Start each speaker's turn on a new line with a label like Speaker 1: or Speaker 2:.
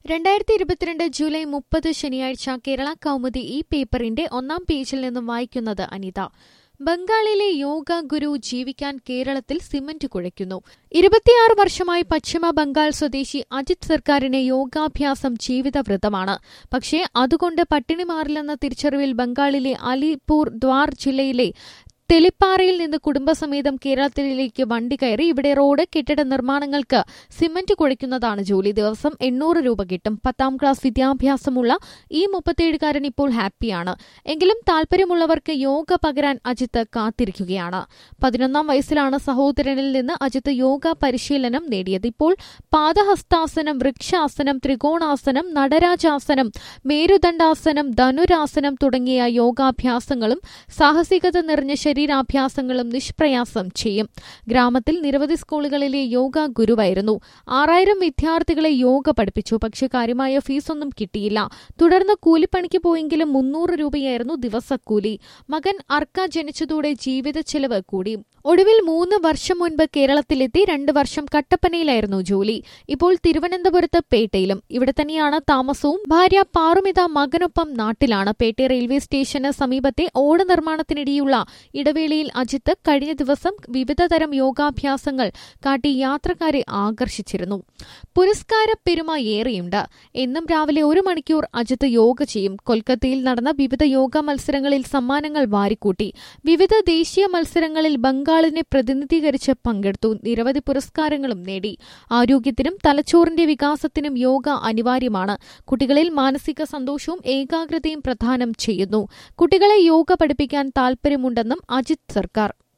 Speaker 1: രണ്ടായിരത്തി ഇരുപത്തിരണ്ട് ജൂലൈ മുപ്പത് ശനിയാഴ്ച കേരള കൗമുദി ഈ പേപ്പറിന്റെ ഒന്നാം പേജിൽ നിന്നും വായിക്കുന്നത് അനിത ബംഗാളിലെ യോഗ ഗുരു ജീവിക്കാൻ കേരളത്തിൽ സിമന്റ് കുഴയ്ക്കുന്നു ഇരുപത്തിയാറ് വർഷമായി പശ്ചിമ ബംഗാൾ സ്വദേശി അജിത് സർക്കാരിന് യോഗാഭ്യാസം ജീവിതവ്രതമാണ് പക്ഷേ അതുകൊണ്ട് പട്ടിണി മാറില്ലെന്ന തിരിച്ചറിവിൽ ബംഗാളിലെ അലിപൂർ ദ്വാർ ജില്ലയിലെ തെളിപ്പാറയിൽ നിന്ന് കുടുംബസമേതം കേരളത്തിലേക്ക് വണ്ടി കയറി ഇവിടെ റോഡ് കെട്ടിട നിർമ്മാണങ്ങൾക്ക് സിമന്റ് കുഴയ്ക്കുന്നതാണ് ജോലി ദിവസം എണ്ണൂറ് രൂപ കിട്ടും പത്താം ക്ലാസ് വിദ്യാഭ്യാസമുള്ള ഈ മുപ്പത്തിയേഴുകാരൻ ഇപ്പോൾ ഹാപ്പിയാണ് എങ്കിലും താല്പര്യമുള്ളവർക്ക് യോഗ പകരാൻ അജിത്ത് കാത്തിരിക്കുകയാണ് പതിനൊന്നാം വയസ്സിലാണ് സഹോദരനിൽ നിന്ന് അജിത്ത് യോഗ പരിശീലനം നേടിയത് ഇപ്പോൾ പാദഹസ്താസനം വൃക്ഷാസനം ത്രികോണാസനം നടരാജാസനം മേരുദണ്ഡാസനം ധനുരാസനം തുടങ്ങിയ യോഗാഭ്യാസങ്ങളും സാഹസികത നിറഞ്ഞ ശരീരാഭ്യാസങ്ങളും നിഷ്പ്രയാസം ചെയ്യും ഗ്രാമത്തിൽ നിരവധി സ്കൂളുകളിലെ യോഗ ഗുരുവായിരുന്നു ആറായിരം വിദ്യാർത്ഥികളെ യോഗ പഠിപ്പിച്ചു പക്ഷെ കാര്യമായ ഫീസൊന്നും കിട്ടിയില്ല തുടർന്ന് കൂലിപ്പണിക്ക് പോയെങ്കിലും മുന്നൂറ് രൂപയായിരുന്നു ദിവസക്കൂലി മകൻ അർക്ക ജനിച്ചതോടെ ജീവിത ചെലവ് കൂടി ഒടുവിൽ മൂന്ന് വർഷം മുൻപ് കേരളത്തിലെത്തി രണ്ട് വർഷം കട്ടപ്പനയിലായിരുന്നു ജോലി ഇപ്പോൾ തിരുവനന്തപുരത്ത് പേട്ടയിലും ഇവിടെ തന്നെയാണ് താമസവും ഭാര്യ പാറുമിത മകനൊപ്പം നാട്ടിലാണ് പേട്ട റെയിൽവേ സ്റ്റേഷന് സമീപത്തെ ഓട് നിർമ്മാണത്തിനിടെയുള്ള ഇടവേളയിൽ അജിത്ത് കഴിഞ്ഞ ദിവസം വിവിധതരം യോഗാഭ്യാസങ്ങൾ കാട്ടി യാത്രക്കാരെ ആകർഷിച്ചിരുന്നു പുരസ്കാര പെരുമ ഏറെയുണ്ട് എന്നും രാവിലെ ഒരു മണിക്കൂർ അജിത്ത് യോഗ ചെയ്യും കൊൽക്കത്തയിൽ നടന്ന വിവിധ യോഗ മത്സരങ്ങളിൽ സമ്മാനങ്ങൾ വാരിക്കൂട്ടി വിവിധ ദേശീയ മത്സരങ്ങളിൽ ബംഗാളിനെ പ്രതിനിധീകരിച്ച് പങ്കെടുത്തു നിരവധി പുരസ്കാരങ്ങളും നേടി ആരോഗ്യത്തിനും തലച്ചോറിന്റെ വികാസത്തിനും യോഗ അനിവാര്യമാണ് കുട്ടികളിൽ മാനസിക സന്തോഷവും ഏകാഗ്രതയും പ്രദാനം ചെയ്യുന്നു കുട്ടികളെ യോഗ പഠിപ്പിക്കാൻ താൽപര്യമുണ്ടെന്നും അജിത് സർക്കാർ